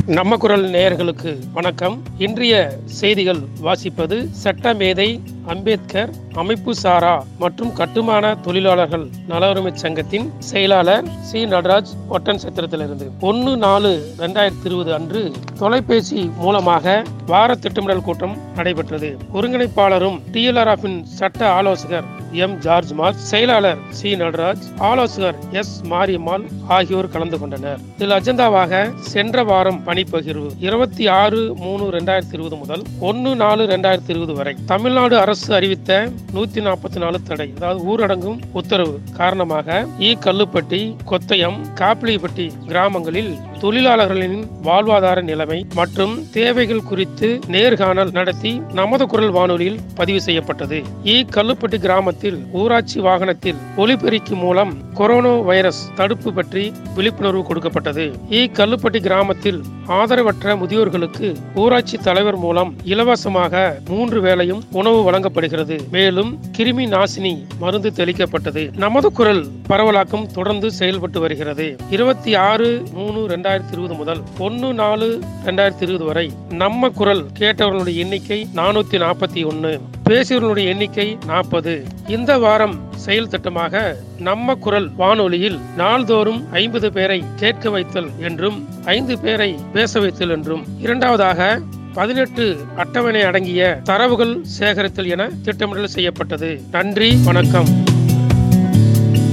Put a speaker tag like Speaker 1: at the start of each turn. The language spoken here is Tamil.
Speaker 1: நம்ம குரல் நேயர்களுக்கு வணக்கம் இன்றைய செய்திகள் வாசிப்பது சட்டமேதை அம்பேத்கர் அமைப்பு சாரா மற்றும் கட்டுமான தொழிலாளர்கள் நல உரிமை சங்கத்தின் செயலாளர் சி நடராஜ் ஒட்டன் சத்திரத்திலிருந்து ஒன்று நாலு ரெண்டாயிரத்தி இருபது அன்று தொலைபேசி மூலமாக வார திட்டமிடல் கூட்டம் நடைபெற்றது ஒருங்கிணைப்பாளரும் டிஎல்ஆர்எஃபின் சட்ட ஆலோசகர் எம் ஜார்ஜ் மார்க் செயலாளர் சி நடராஜ் ஆலோசகர் எஸ் மாரியம்மாள் ஆகியோர் கலந்து கொண்டனர் இதில் அஜெண்டாவாக சென்ற வாரம் பணிப்பகிர்வு இருபத்தி ஆறு மூணு ரெண்டாயிரத்தி இருபது முதல் ஒன்று நாலு ரெண்டாயிரத்தி இருபது வரை தமிழ்நாடு அரசு அறிவித்த நூத்தி நாற்பத்தி நாலு தடை அதாவது ஊரடங்கும் உத்தரவு காரணமாக ஈ கல்லுப்பட்டி கொத்தயம் காப்பிலிப்பட்டி கிராமங்களில் தொழிலாளர்களின் வாழ்வாதார நிலைமை மற்றும் தேவைகள் குறித்து நேர்காணல் நடத்தி நமது குரல் வானொலியில் பதிவு செய்யப்பட்டது இ கல்லுப்பட்டி கிராமத்தில் ஊராட்சி வாகனத்தில் ஒலிபெருக்கி மூலம் கொரோனா வைரஸ் தடுப்பு பற்றி விழிப்புணர்வு கொடுக்கப்பட்டது இ கல்லுப்பட்டி கிராமத்தில் ஆதரவற்ற முதியோர்களுக்கு ஊராட்சி தலைவர் மூலம் இலவசமாக மூன்று வேளையும் உணவு வழங்கப்படுகிறது மேலும் கிருமி நாசினி மருந்து தெளிக்கப்பட்டது நமது குரல் பரவலாக்கம் தொடர்ந்து செயல்பட்டு வருகிறது இருபத்தி ஆறு மூணு ரெண்டாயிரத்தி இருபது முதல் ஒன்னு நாலு ரெண்டாயிரத்தி இருபது வரை நம்ம குரல் கேட்டவர்களுடைய எண்ணிக்கை நானூத்தி நாற்பத்தி ஒன்னு பேசியவர்களுடைய எண்ணிக்கை நாற்பது இந்த வாரம் செயல் திட்டமாக நம்ம குரல் வானொலியில் நாள்தோறும் ஐம்பது பேரை கேட்க வைத்தல் என்றும் ஐந்து பேரை பேச வைத்தல் என்றும் இரண்டாவதாக பதினெட்டு அட்டவணை அடங்கிய தரவுகள் சேகரித்தல் என திட்டமிடல் செய்யப்பட்டது நன்றி வணக்கம்